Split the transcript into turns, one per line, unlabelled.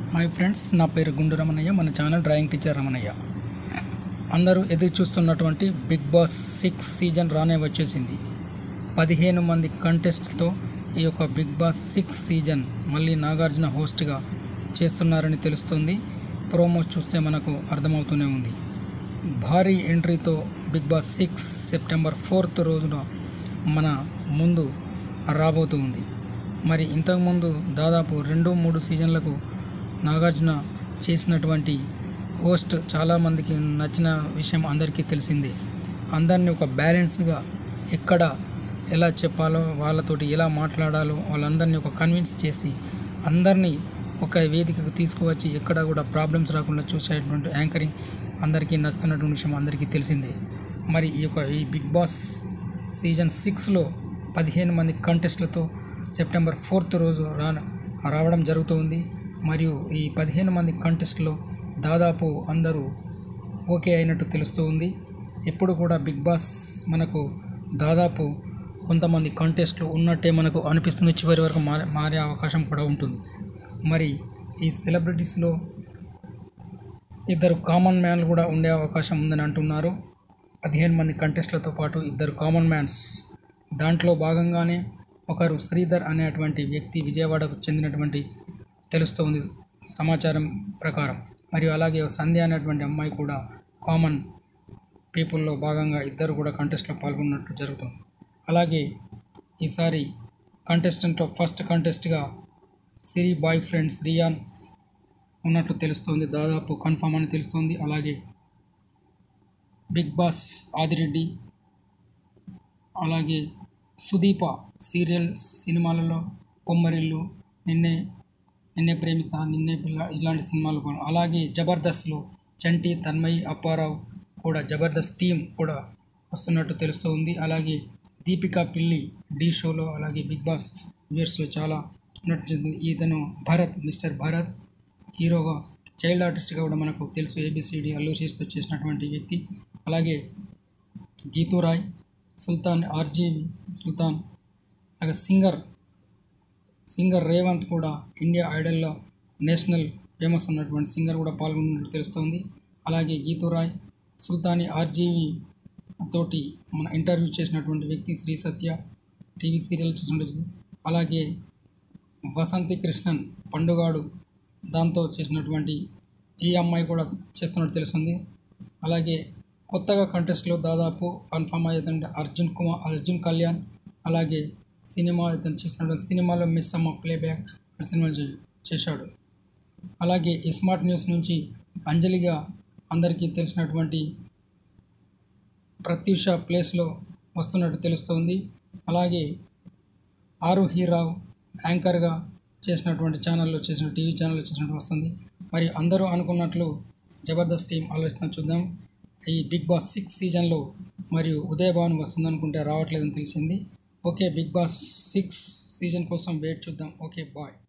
Hi friends నా పేరు గుండు రమణయ్య మన ఛానల్ డ్రాయింగ్ టీచర్ రమణయ్య అందరూ ఎదురు చూస్తున్నటువంటి బిగ్ బాస్ సిక్స్ సీజన్ రానే వచ్చేసింది పదిహేను మంది కంటెస్ట్తో ఈ యొక్క బిగ్ బాస్ సిక్స్ సీజన్ మళ్ళీ నాగార్జున హోస్ట్గా చేస్తున్నారని తెలుస్తుంది ప్రోమో చూస్తే మనకు అర్థమవుతూనే ఉంది భారీ ఎంట్రీతో Bigg boss six September fourth రోజున మన ముందు రాబోతుంది మరి ఇంతకుముందు దాదాపు రెండు మూడు సీజన్లకు నాగార్జున చేసినటువంటి హోస్ట్ చాలామందికి నచ్చిన విషయం అందరికీ తెలిసిందే అందరినీ ఒక బ్యాలెన్స్గా ఎక్కడ ఎలా చెప్పాలో వాళ్ళతోటి ఎలా మాట్లాడాలో వాళ్ళందరినీ ఒక కన్విన్స్ చేసి అందరినీ ఒక వేదికకు తీసుకువచ్చి ఎక్కడ కూడా ప్రాబ్లమ్స్ రాకుండా చూసేటువంటి యాంకరింగ్ అందరికీ నచ్చుతున్నటువంటి విషయం అందరికీ తెలిసిందే మరి ఈ యొక్క ఈ బిగ్ బాస్ సీజన్ సిక్స్లో పదిహేను మంది కంటెస్ట్లతో సెప్టెంబర్ ఫోర్త్ రోజు రా రావడం జరుగుతుంది మరియు ఈ పదిహేను మంది కంటెస్ట్లో దాదాపు అందరూ ఓకే అయినట్టు తెలుస్తూ ఉంది ఇప్పుడు కూడా బిగ్ బాస్ మనకు దాదాపు కొంతమంది కంటెస్ట్లు ఉన్నట్టే మనకు అనిపిస్తుంది చివరి వరకు మారే మారే అవకాశం కూడా ఉంటుంది మరి ఈ సెలబ్రిటీస్లో ఇద్దరు కామన్ మ్యాన్లు కూడా ఉండే అవకాశం ఉందని అంటున్నారు పదిహేను మంది కంటెస్ట్లతో పాటు ఇద్దరు కామన్ మ్యాన్స్ దాంట్లో భాగంగానే ఒకరు శ్రీధర్ అనేటువంటి వ్యక్తి విజయవాడకు చెందినటువంటి తెలుస్తోంది సమాచారం ప్రకారం మరియు అలాగే సంధ్య అనేటువంటి అమ్మాయి కూడా కామన్ పీపుల్లో భాగంగా ఇద్దరు కూడా కంటెస్ట్లో పాల్గొన్నట్టు జరుగుతుంది అలాగే ఈసారి కంటెస్టెంట్లో ఫస్ట్ కంటెస్ట్గా సిరి బాయ్ ఫ్రెండ్ శ్రీయాన్ ఉన్నట్టు తెలుస్తోంది దాదాపు కన్ఫామ్ అని తెలుస్తోంది అలాగే బిగ్ బాస్ ఆదిరెడ్డి అలాగే సుదీప సీరియల్ సినిమాలలో కొమ్మరిల్లు నిన్నే నిన్నే ప్రేమిస్తా నిన్నే పిల్ల ఇలాంటి సినిమాలు కూడా అలాగే జబర్దస్త్లో చంటి తన్మయి అప్పారావు కూడా జబర్దస్త్ టీం కూడా వస్తున్నట్టు తెలుస్తుంది అలాగే దీపికా పిల్లి ఢీ షోలో అలాగే బిగ్ బాస్ వ్యూర్స్లో చాలా ఉన్నట్టు చెందింది. ఇతను భరత్ మిస్టర్ భరత్ హీరోగా చైల్డ్ ఆర్టిస్ట్గా కూడా మనకు తెలుసు ఏబిసిడి అల్లు చేస్తూ చేసినటువంటి వ్యక్తి అలాగే గీతూ రాయ్ సుల్తాన్ ఆర్జీ సుల్తాన్ అలాగే సింగర్ సింగర్ రేవంత్ కూడా ఇండియా ఐడల్లో నేషనల్ ఫేమస్ ఉన్నటువంటి సింగర్ కూడా పాల్గొన్నట్టు తెలుస్తోంది అలాగే గీతూ రాయ్ సుల్తాని ఆర్జీవి తోటి మన ఇంటర్వ్యూ చేసినటువంటి వ్యక్తి శ్రీ సత్య టీవీ సీరియల్ చూసినట్టు అలాగే వసంతి కృష్ణన్ పండుగాడు దాంతో చేసినటువంటి ఈ అమ్మాయి కూడా చేస్తున్నట్టు తెలుస్తుంది అలాగే కొత్తగా కంటెస్ట్లో దాదాపు కన్ఫర్మ్ అయ్యేదంటే అర్జున్ కుమార్ అర్జున్ కళ్యాణ్ అలాగే సినిమా ఇతను చేసినటువంటి సినిమాలో మిస్ అమ్మ ప్లేబ్యాక్ సినిమా చేశాడు అలాగే ఈ స్మార్ట్ న్యూస్ నుంచి అంజలిగా అందరికీ తెలిసినటువంటి ప్రత్యూష ప్లేస్లో వస్తున్నట్టు తెలుస్తోంది అలాగే ఆరుహీరావు యాంకర్గా చేసినటువంటి ఛానల్లో చేసిన టీవీ ఛానల్లో చేసినట్టు వస్తుంది మరి అందరూ అనుకున్నట్లు జబర్దస్త్ టీం ఆలోచన చూద్దాం ఈ బిగ్ బాస్ సిక్స్ సీజన్లో మరియు ఉదయభాన్ వస్తుందనుకుంటే రావట్లేదని తెలిసింది okay big boss six season కోసం వెయిట్ చూద్దాం ఓకే బాయ్